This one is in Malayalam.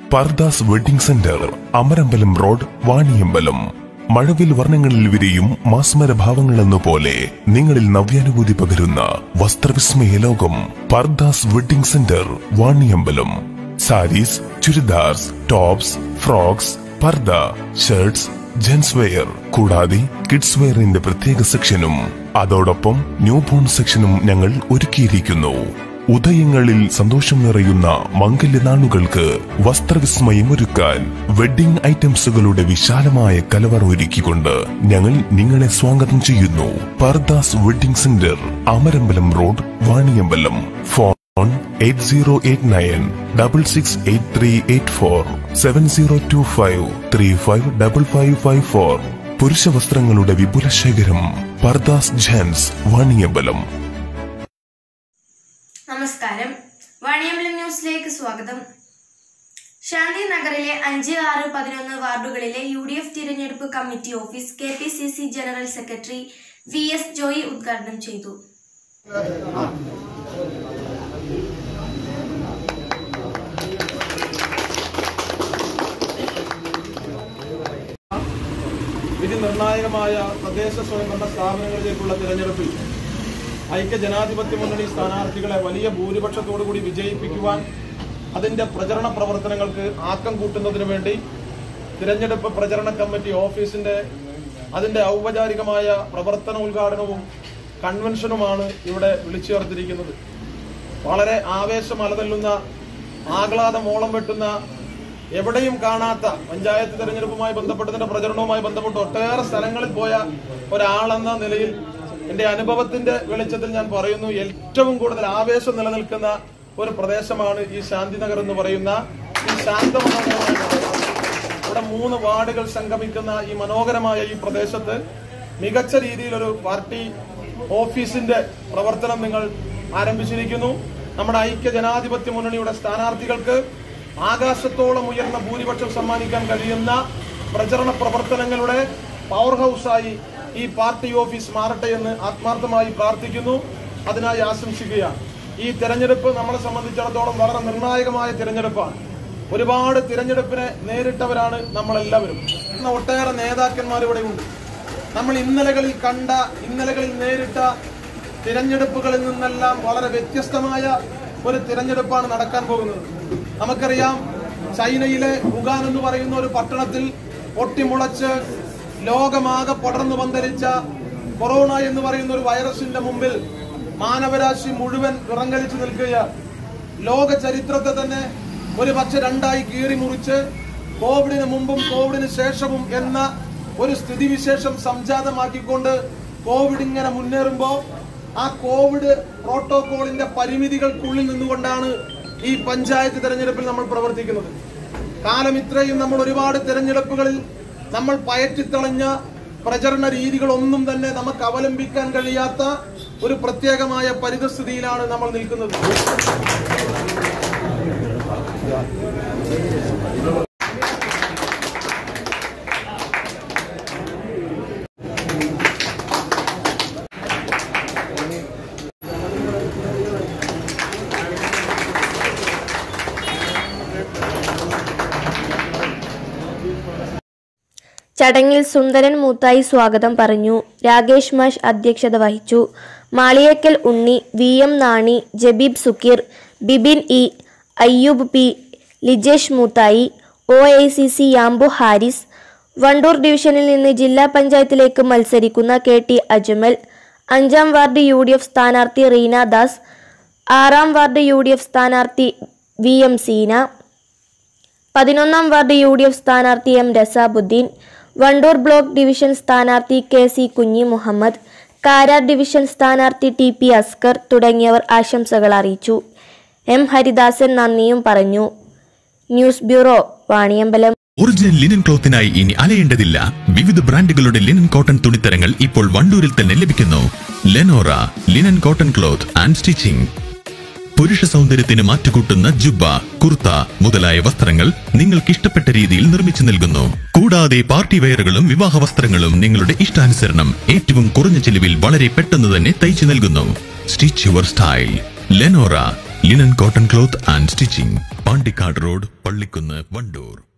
Purdahs wedding centre Amarambalam road Vaniyambalam മഴവിൽ വർണ്ണങ്ങളിൽ വിരിയും മാസ്മര ഭാവങ്ങളെന്ന പോലെ നിങ്ങളിൽ നവ്യാനുഭൂതി പകരുന്ന വസ്ത്രവിസ്മയ ലോകം Pardas wedding centre Vaniyambalam saris churidars tops frocks pardah shirts gents wear കൂടാതെ കിഡ്സ് വെയറിന്റെ പ്രത്യേക സെക്ഷനും അതോടൊപ്പം ന്യൂ ബോൺ സെക്ഷനും ഞങ്ങൾ ഒരുക്കിയിരിക്കുന്നു ഉദയങ്ങളിൽ സന്തോഷം നിറയുന്ന മംഗല്യനാളുകൾക്ക് വസ്ത്രവിസ്മയം ഒരുക്കാൻ വെഡിംഗ് ഐറ്റംസുകളുടെ വിശാലമായ കലവറ ഒരുക്കിക്കൊണ്ട് ഞങ്ങൾ നിങ്ങളെ സ്വാഗതം ചെയ്യുന്നു Pardas wedding centre Amarambalam road Vaniyambalam phone eight zero eight nine double six eight three eight four seven zero two five three five double five five four പുരുഷ വസ്ത്രങ്ങളുടെ വിപുല ശേഖരം പർദാസ് ജെൻസ് വാണിയമ്പലം നമസ്കാരം വാണിയമ്പലം ന്യൂസിലേക്ക് സ്വാഗതം ശാന്തി നഗറിലെ അഞ്ച് ആറ് പതിനൊന്ന് വാർഡുകളിലെ യു ഡി എഫ് തിരഞ്ഞെടുപ്പ് committee office K P C C general secretary V S Joy ഉദ്ഘാടനം ചെയ്തു വിധി നിർണായകമായ തദ്ദേശ സ്വയംഭരണ സ്ഥാപനങ്ങളിലേക്കുള്ള തിരഞ്ഞെടുപ്പിൽ ഐക്യ ജനാധിപത്യ മുന്നണി സ്ഥാനാർത്ഥികളെ വലിയ ഭൂരിപക്ഷത്തോടുകൂടി വിജയിപ്പിക്കുവാൻ അതിന്റെ പ്രചരണ പ്രവർത്തനങ്ങൾക്ക് ആക്കം കൂട്ടുന്നതിനു വേണ്ടി തിരഞ്ഞെടുപ്പ് പ്രചരണ കമ്മിറ്റി ഓഫീസിന്റെ അതിന്റെ ഔപചാരികമായ പ്രവർത്തന ഉദ്ഘാടനവും കൺവെൻഷനുമാണ് ഇവിടെ വിളിച്ചു ചേർത്തിരിക്കുന്നത് വളരെ ആവേശം അലതല്ലുന്ന ആഹ്ലാദം ഓളം വെട്ടുന്ന എവിടെയും കാണാത്ത പഞ്ചായത്ത് തെരഞ്ഞെടുപ്പുമായി ബന്ധപ്പെട്ടതിന്റെ പ്രചരണവുമായി ബന്ധപ്പെട്ട് ഒട്ടേറെ സ്ഥലങ്ങളിൽ പോയ ഒരാളെന്ന നിലയിൽ എന്റെ അനുഭവത്തിന്റെ വെളിച്ചത്തിൽ ഞാൻ പറയുന്നു ഏറ്റവും കൂടുതൽ ആവേശം നിലനിൽക്കുന്ന ഒരു പ്രദേശമാണ് ഈ ശാന്തിനഗർ എന്ന് പറയുന്ന ഈ ശാന്തമനോഹരമായ പ്രദേശം. ഇവിടെ മൂന്ന് വാർഡുകൾ സംഗമിക്കുന്ന ഈ മനോഹരമായ ഈ പ്രദേശത്ത് മികച്ച രീതിയിൽ ഒരു പാർട്ടി ഓഫീസിന്റെ പ്രവർത്തനം നിങ്ങൾ ആരംഭിച്ചിരിക്കുന്നു നമ്മുടെ ഐക്യ ജനാധിപത്യ മുന്നണിയുടെ സ്ഥാനാർത്ഥികൾക്ക് ആകാശത്തോളം ഉയർന്ന ഭൂരിപക്ഷം സമ്മാനിക്കാൻ കഴിയുന്ന പ്രചരണ പ്രവർത്തനങ്ങളുടെ പവർ ഹൗസായി ഈ പാർട്ടി ഓഫീസ് മാറട്ടെ എന്ന് ആത്മാർത്ഥമായി പ്രാർത്ഥിക്കുന്നു അതിനായി ആശംസിക്കുകയാണ് ഈ തെരഞ്ഞെടുപ്പ് നമ്മളെ സംബന്ധിച്ചിടത്തോളം വളരെ നിർണായകമായ തിരഞ്ഞെടുപ്പാണ് ഒരുപാട് തിരഞ്ഞെടുപ്പിനെ നേരിട്ടവരാണ് നമ്മളെല്ലാവരും ഇന്ന് ഒട്ടേറെ നേതാക്കന്മാർ ഇവിടെ ഉണ്ട് നമ്മൾ ഇന്നലകളിൽ കണ്ട ഇന്നലകളിൽ നേരിട്ട തിരഞ്ഞെടുപ്പുകളിൽ നിന്നെല്ലാം വളരെ വ്യത്യസ്തമായ ഒരു തിരഞ്ഞെടുപ്പാണ് നടക്കാൻ പോകുന്നത് നമുക്കറിയാം ചൈനയിലെ വുഹാൻ എന്ന് പറയുന്ന ഒരു പട്ടണത്തിൽ പൊട്ടിമുളച്ച് ലോകമാകെ പടർന്നു പന്തലിച്ച കൊറോണ എന്ന് പറയുന്ന ഒരു വൈറസിന്റെ മുമ്പിൽ മാനവരാശി മുഴുവൻ വിറങ്ങലിച്ചു നിൽക്കുകയാണ് ലോക ചരിത്രത്തെ തന്നെ ഒരു പക്ഷെ രണ്ടായി കീറി മുറിച്ച് കോവിഡിന് മുമ്പും കോവിഡിന് ശേഷവും എന്ന ഒരു സ്ഥിതിവിശേഷം സംജാതമാക്കിക്കൊണ്ട് കോവിഡ് ഇങ്ങനെ മുന്നേറുമ്പോൾ ആ കോവിഡ് പ്രോട്ടോകോളിന്റെ പരിമിതികൾക്കുള്ളിൽ നിന്നുകൊണ്ടാണ് ഈ പഞ്ചായത്ത് തെരഞ്ഞെടുപ്പിൽ നമ്മൾ പ്രവർത്തിക്കുന്നത് കാലം ഇത്രയും നമ്മൾ ഒരുപാട് തെരഞ്ഞെടുപ്പുകളിൽ നമ്മൾ പയറ്റിത്തളഞ്ഞ പ്രചരണ രീതികളൊന്നും തന്നെ നമുക്ക് അവലംബിക്കാൻ കഴിയാത്ത ഒരു പ്രത്യേകമായ പരിതസ്ഥിതിയിലാണ് നമ്മൾ നിൽക്കുന്നത് ചടങ്ങിൽ സുന്ദരൻ മൂത്തായി സ്വാഗതം പറഞ്ഞു രാകേഷ് മാഷ് അധ്യക്ഷത വഹിച്ചു Maliyekkal Unni V M Nani Jabeeb Sukkeer Bibin E Ayyub P Lijesh Moothayi O I C C Yanbu Haris Wandoor ഡിവിഷനിൽ നിന്ന് ജില്ലാ പഞ്ചായത്തിലേക്ക് മത്സരിക്കുന്ന കെ ടി അജ്മൽ അഞ്ചാം വാർഡ് യു ഡി എഫ് സ്ഥാനാർത്ഥി റീന ദാസ് ആറാം വാർഡ് യു ഡി എഫ് സ്ഥാനാർത്ഥി വി എം സീന പതിനൊന്നാം വാർഡ് യു ഡി എഫ് സ്ഥാനാർത്ഥി M Rasabuddeen Wandoor block division സ്ഥാനാർത്ഥി K C Kunhi Muhammad Karar division സ്ഥാനാർത്ഥി ടി പി അസ്കർ തുടങ്ങിയവർ ആശംസകൾ അറിയിച്ചു എം ഹരിദാസൻ നന്ദിയും പറഞ്ഞു news bureau Vaniyambalam original linen ക്ലോത്തിനായി ഇനി അലയേണ്ടതില്ല വിവിധ ബ്രാൻഡുകളുടെ ലിനൻ കോട്ടൺ തുണിത്തരങ്ങൾ ഇപ്പോൾ വണ്ടൂരിൽ തന്നെ ലഭിക്കുന്നു Lenora linen cotton cloth and stitching പുരുഷ സൗന്ദര്യത്തിന് മാറ്റുകൂട്ടുന്ന ജുബ്ബ കുർത്ത മുതലായ വസ്ത്രങ്ങൾ നിങ്ങൾക്ക് ഇഷ്ടപ്പെട്ട രീതിയിൽ നിർമ്മിച്ചു നൽകുന്നു കൂടാതെ പാർട്ടി വെയറുകളും വിവാഹ വസ്ത്രങ്ങളും നിങ്ങളുടെ ഇഷ്ടാനുസരണം ഏറ്റവും കുറഞ്ഞ ചെലവിൽ വളരെ പെട്ടെന്ന് തന്നെ തയ്ച്ചു നൽകുന്നു stitch your style Lenora linen cotton cloth and stitching Pandikkad road Pallikunnu Wandoor